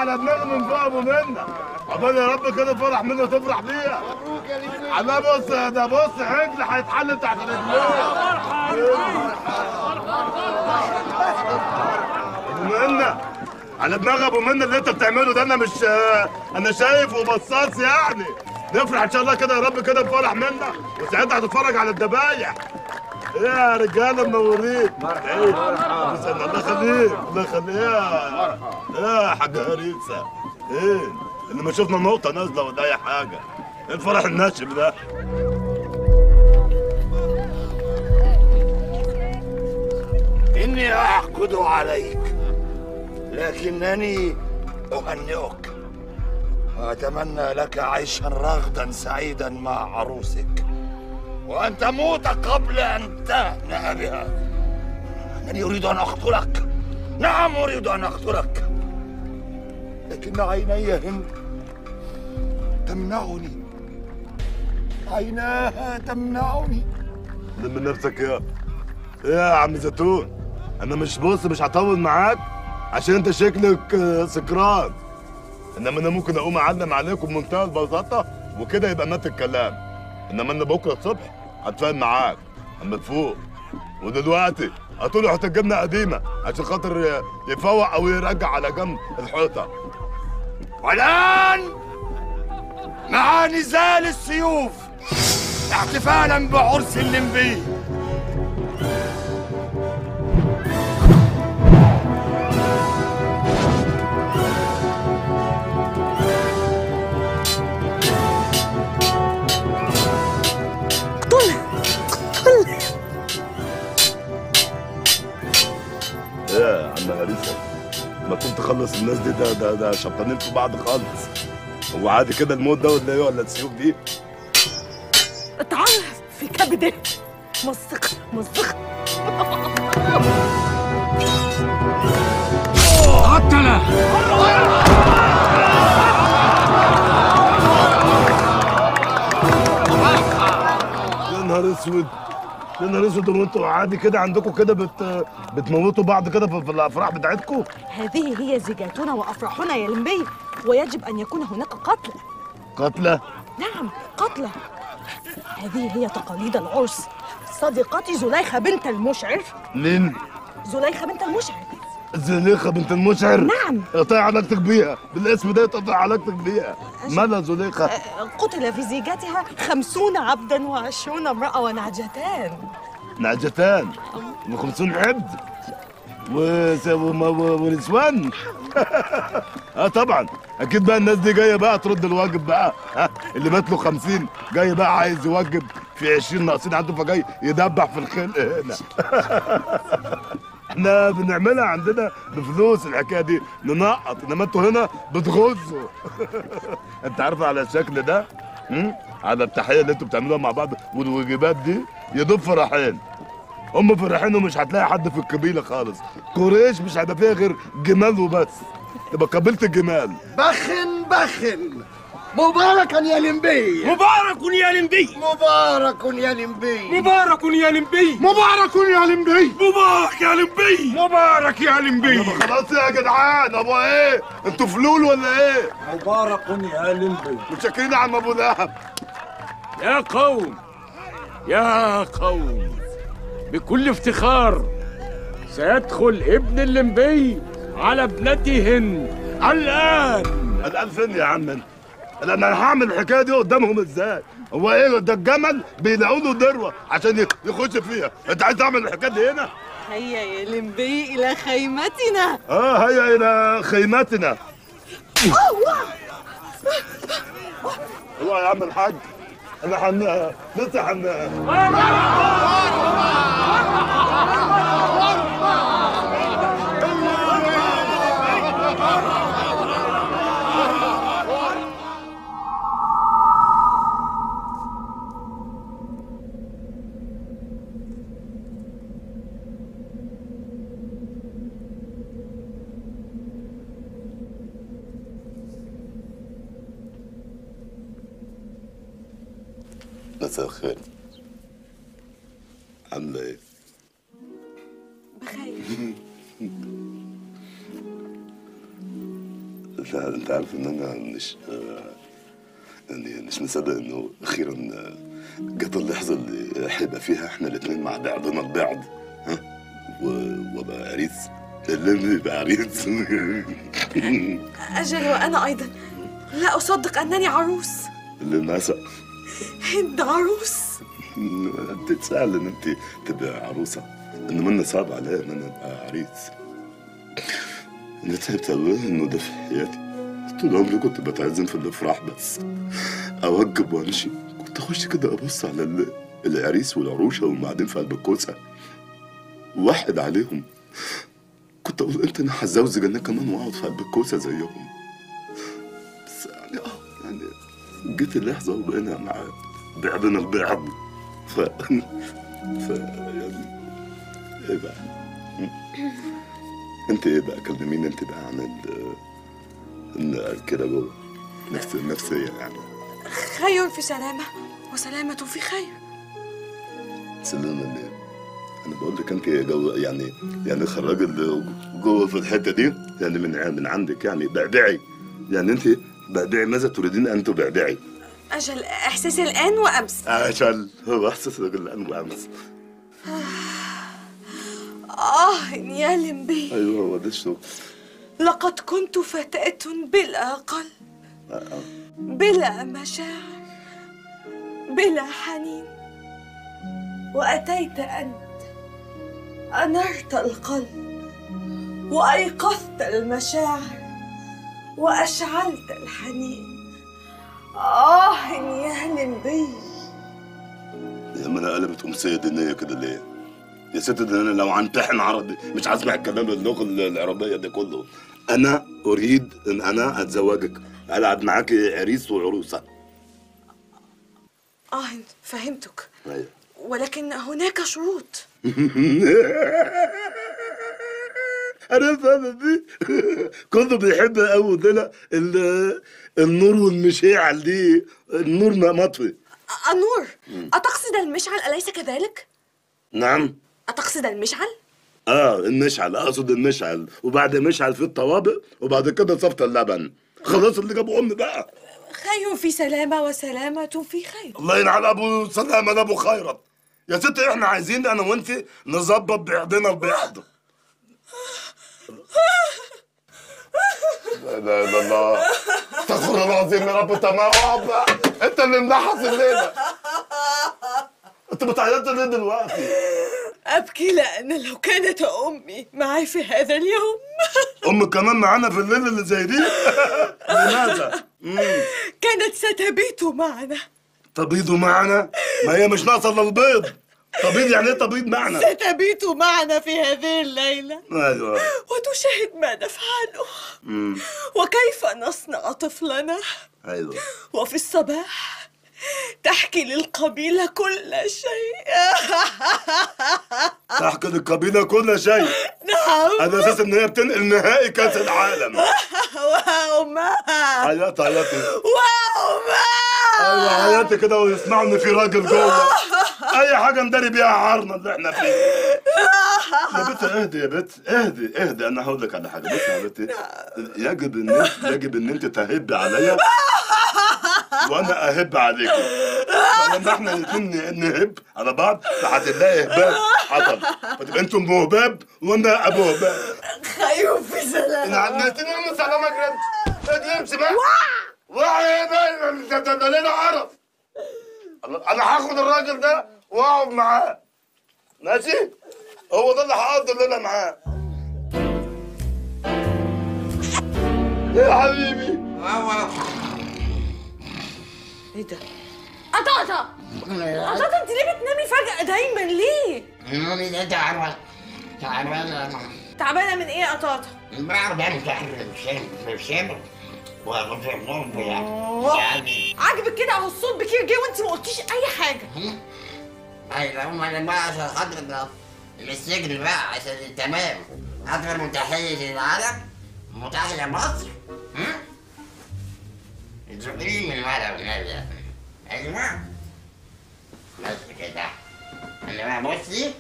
على دماغي من فوق ابو منى عقبال يا رب كده فرح منه تفرح بيها عمال بص ده بص عجل هيتحل تحت رجليه ابو منى على دماغ ابو منى اللي انت بتعمله ده انا مش انا شايف وبصاص يعني نفرح ان شاء الله كده يا رب كده بفرح منا وساعتها هتتفرج على الذبايح ايه يا رجاله منورين مرحبا الله يخليك الله يخليك يا يا حاجه هريسه ايه اللي ما شفنا نقطه نازله ولا اي حاجه ايه الفرح الناشف ده إني أحقد عليك لكنني أهنئك وأتمنى لك عيشا رغدا سعيدا مع عروسك وأن تموت قبل أن تهنأ بها أنني أريد أن أقتلك نعم أريد أن أقتلك لكن عيني هند تمنعني عيناها تمنعني لم نفسك يا ايه يا عم زيتون انا مش بص مش هطول معاك عشان انت شكلك آه، سكران انما انا ممكن اقوم اعلم عليكم بمنتهى البساطه وكده يبقى مات الكلام انما انا بكره الصبح هتفاهم معاك اما تفوق ودلوقتي هتقولوا حته جبنه قديمه عشان خاطر ي- يفوق او يرجع على جنب الحيطه والآن مع نزال السيوف احتفالا بعرس اللمبي ايه يا عم هريسه ما كنت تخلص الناس دي ده ده ده شبطانين في بعض خالص هو عادي كده الموت ده ولا ايه ولا السيوف دي اتعرف في كبده مزق مزق قتله يا نهار اسود يا نهار اسود هو انتوا عادي كده عندكم كده بت بتموتوا بعض كده في في الافراح بتاعتكم هذه هي زيجاتنا وافراحنا يا لمبي ويجب ان يكون هناك قتل قتله نعم قتلى هذه هي تقاليد العرس صديقتي زليخة بنت المشعر مين زليخة بنت المشعر زليخه بنت المشعر نعم. قطع علاقتك بيها بالاسم ده قطع علاقتك بيها مالها زليخه أه، قتل في زيجتها خمسون عبدا وعشرون امرأة ونعجتان نعجتان و50 عبد وس- وم- و- ونسوان اه طبعا اكيد بقى الناس دي جايه بقى ترد الواجب بقى ها اللي مات له 50 جاي بقى عايز يوجب في 20 ناقصين عنده فجاي يدبح في الخلق هنا احنا بنعملها عندنا بفلوس الحكايه دي ننقط انما انتوا هنا بتغزوا انت عارف على الشكل ده هم؟ على التحيه اللي انتوا بتعملوها مع بعض والواجبات دي يدوب فرحين هم فرحين ومش هتلاقي حد في القبيله خالص قريش مش هيبقى فيها غير جمال وبس تبقى قبيله الجمال بخن بخن مباركا يا لمبي مبارك يا لمبي مبارك يا لمبي مبارك يا لمبي مبارك يا لمبي مبارك يا لمبي مبارك يا لمبي خلاص يا جدعان ابو ايه انتوا فلول ولا ايه مبارك يا لمبي متشكرين يا عم ابو لهب يا قوم يا قوم بكل افتخار سيدخل ابن اللمبي على ابنته هند الآن الان فين يا عم انت انا انا هعمل الحكايه دي قدامهم ازاي هو ايه ده الجمل بيلاقوا له ذروه عشان ي- يخش فيها انت عايز تعمل الحكايه دي هنا هيا يا لمبي إلى خيمتنا اه هيا الى خيمتنا والله يا عم الحاج انا حن لسه حن مساء الخير عامله ايه بخير انت انت عارف ان انا مش آه، يعني مش مصدق انه اخيرا آه، جت اللحظه اللي هيبقى فيها احنا الاثنين مع بعضنا البعض ها و- وابقى عريس اللي يبقى عريس أجل وأنا أيضا لا أصدق أنني عروس اللي ناسا هند عروس انت سهل ان انت تبقى عروسه انما انا صعب عليا ان انا ابقى عريس انا تعبت قوي انه ده في حياتي طول عمري كنت بتعزم في الافراح بس اوجب وامشي كنت اخش كده ابص على ال- العريس والعروشه وهم قاعدين في قلب الكوسه واحد عليهم كنت اقول امتى انا هتزوج انا كمان واقعد في قلب الكوسه زيهم بس يعني اه يعني جيت اللحظه وبقينا مع بعضنا البعض ف ف يعني ايه بقى انت ايه بقى كلميني انت بقى عن ال ال- كده جوه نفس النفسيه يعني خير في سلامة وسلامة في خير سلمنا اللي انا بقول لك انت جو يعني يعني خرج اللي جوه في الحته دي يعني من من عندك يعني بعبعي يعني انت بعبعي ماذا تريدين ان تبعبعي؟ أجل إحساسي الآن وأمس عشان هو احساس الرجل الان وامس آه يا لمبي ايوه هو ده الشغل لقد كنت فتاة بلا قلب آه، آه. بلا مشاعر بلا حنين وأتيت أنت أنرت القلب وأيقظت المشاعر وأشعلت الحنين آه يا لمبي يا ما انا قلبت امسيه دينيه كده ليه؟ يا ست ده انا لو همتحن عربي مش هسمع الكلام اللغه العربيه ده كله انا اريد ان انا اتزوجك العب معاكي عريس وعروسه آه فهمتك ايوه ولكن هناك شروط انا فاهم دي كله بيحب قوي ده ال- النور والمشاعل دي النور ما مطفي النور أتقصد المشعل أليس كذلك؟ نعم أتقصد المشعل؟ اه المشعل اقصد المشعل وبعد مشعل في الطوابق وبعد كده صفت اللبن خلاص اللي جابوا امي بقى خير في سلامة وسلامة في خير الله ينعل ابو سلامه ده ابو خيرت يا ست احنا عايزين انا وانت نظبط بعضنا البعض لا اله الا الله استغفر الله العظيم يا رب تمام اقعد بقى انت اللي منحس الليله انت بتعيط ليه دلوقتي؟ أبكي لأن لو كانت أمي معي في هذا اليوم امك كمان معانا في الليله اللي زي دي لماذا؟ مم. كانت ستبيت معنا تبيض معنا ما هي مش ناقصه الا البيض تبيض يعني ايه تبيض معنا؟ ستبيت معنا في هذه الليلة ايوه وتشاهد ما نفعله مم. وكيف نصنع طفلنا ايوه وفي الصباح تحكي للقبيلة كل شيء تحكي للقبيله كل شيء نعم على اساس ان هي بتنقل نهائي كاس العالم وأمها عيطت عيطت وأمها ايوه عيطت كده ويسمعوا ان في راجل جوه اي حاجه نداري بيها عارنا اللي احنا فيه يا بت اهدي يا بت اهدي اهدي انا هقول لك على حاجه بص يا بت يجب ان يجب ان انت تهب عليا وانا اهب عليك فلما احنا الاثنين نهب على بعض فهتلاقي هباب حصل فتبقى انتم ابو هباب وانا ابو هباب خير في سلام عدتني من سلامك انت ادي امشي بقى وعي بقى ده ده ده لينا عرف انا هاخد الراجل ده واقعد معاه ماشي هو ده اللي هقضي الليله معاه يا حبيبي ايه ده؟ قطاطة قطاطة انت ليه بتنامي فجأة دايما ليه؟ نومي ده تعبان تعبان تعبانة من ايه يا قطاطة؟ بعرف امسح في الشبر وفي النوم يعني عاجبك كده اهو الصوت بكير جه وانت ما قلتيش اي حاجة اي هم انا بقى عشان خاطر السجن بقى عشان تمام اكبر متحيز للعالم متحيز مصر هم؟ تزقلي من الملعب هذا ايوه بس كده انا بقى بصي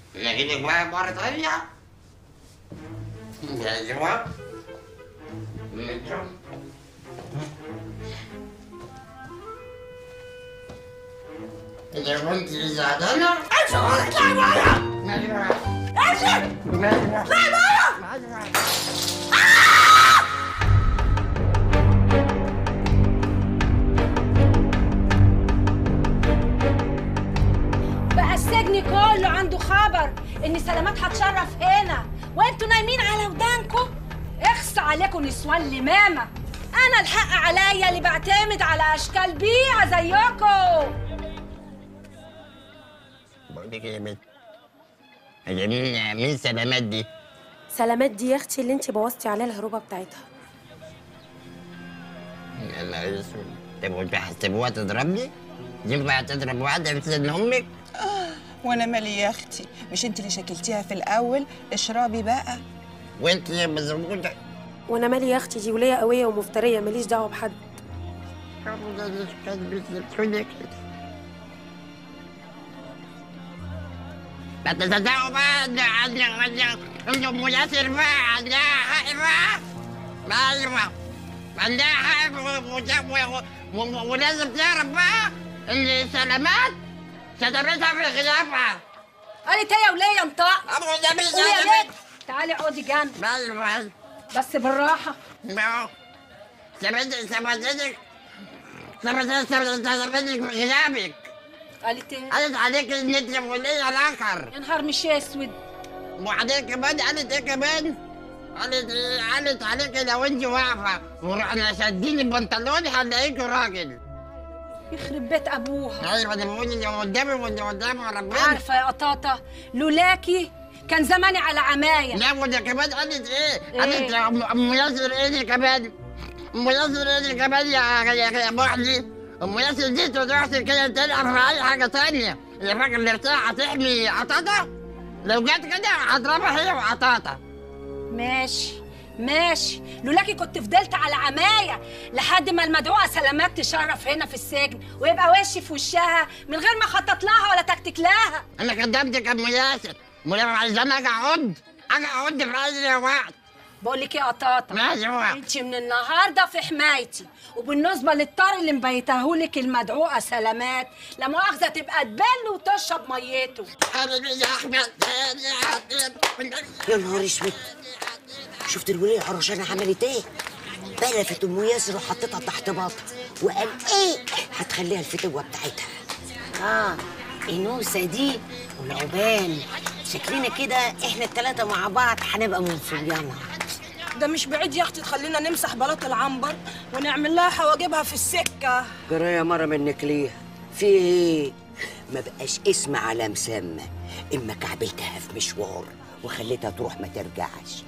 نجيبك بقى مرة تانية ايوه إذا كنت زعلانة أشعرك لا بره ماشي بره أمشي لا بره بقى السجن كله عنده خبر ان سلامات هتشرف هنا وانتوا نايمين على ودانكم اخص عليكم نسوان لمامة انا الحق عليا اللي بعتمد على اشكال بيعة زيكم بقول لك إيه يا بنت هي مين مين سلامات دي؟ سلامات دي يا اختي اللي انت بوظتي عليها الهروبه بتاعتها يا نهار اسود طب وانت هتسيبوها تضربني؟ ينفع تضرب واحدة في سن أمك؟ وانا مالي يا اختي مش انت اللي شكلتيها في الاول اشربي بقى وانت يا مزروجة وانا مالي يا اختي دي وليه قويه ومفتريه ماليش دعوه بحد ما تصدقوا بقى ان ان ان ان ام ياسر بقى عندها حق بقى ايوه عندها حق و- و- و- و- ولازم تعرف بقى ان سلامات سترتها في الخلافه قالت هي وليا انطق ابو ده مش قولي يا سلامات بنت تعالي اقعدي جنب ايوه بس بالراحة ايوه ثبتك ثبتك ثبتك ثبتك في خلافك قالت ايه قالت عليك ان انت ولي الاخر يا نهار مش اسود وبعدين كمان قالت ايه كمان؟ قالت ايه؟ قالت عليك لو انت واقفه ورحنا شادين البنطلون هنلاقيك راجل. يخرب بيت ابوها ايوه انا بقول اللي قدامي واللي قدامي ربنا. عارفة يا قطاطة لولاكي كان زماني على عماية لا وده كمان قالت ايه؟ إيه؟ قالت يا ام أم ياسر ايه اللي كمان؟ ام ياسر ايه اللي كمان يا يا يا محلي؟ ام ياسر دي تروح كده تلعب في اي حاجه تانية. اللي فاكر الارتاح هتحمي قطاطه؟ لو جت كده هضربها هي وقطاطه. ماشي ماشي لولاكي كنت فضلت على عماية لحد ما المدعوة سلامات تشرف هنا في السجن ويبقى وشي في وشها من غير ما خطط لها ولا تكتك لها انا كدبتك يا ام ياسر ولو عايزاني اجي اقعد اجي اقعد في اي وقت بقول لك ايه يا قطاطة ماشي هو انت من النهارده في حمايتي وبالنسبه للطار اللي مبيتهولك المدعوه سلامات لا مؤاخذه تبقى تبل وتشرب ميته حبيبي يا احمد يا نهار اسود شفت الولية عرشانة عملت ايه؟ بلفت ام ياسر وحطيتها تحت باطها وقال ايه؟ هتخليها الفتوة بتاعتها اه انوسة دي والعبان شكلنا كده احنا التلاتة مع بعض هنبقى من صبيانها ده مش بعيد يا اختي تخلينا نمسح بلاط العنبر ونعمل لها حواجبها في السكه جرى يا مرة منك ليه؟ في ايه؟ ما بقاش اسم على مسمى اما كعبلتها في مشوار وخليتها تروح ما ترجعش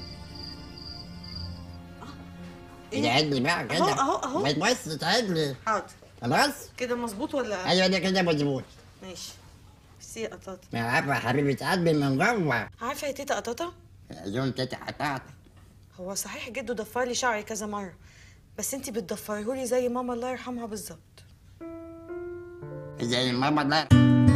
تعدلي بقى كده أهو، أهو، أهو. ما تبص تعدلي حاضر خلاص كده مظبوط ولا ايوه ده كده مظبوط ماشي ميرسي يا قطاطة ما عارفه يا حبيبه قلبي من جوه عارفه يا تيتا قطاطة يوم تتي حطاطا هو صحيح جده ضفر لي شعري كذا مره بس انتي بتضفريهولي زي ماما الله يرحمها بالظبط زي ماما الله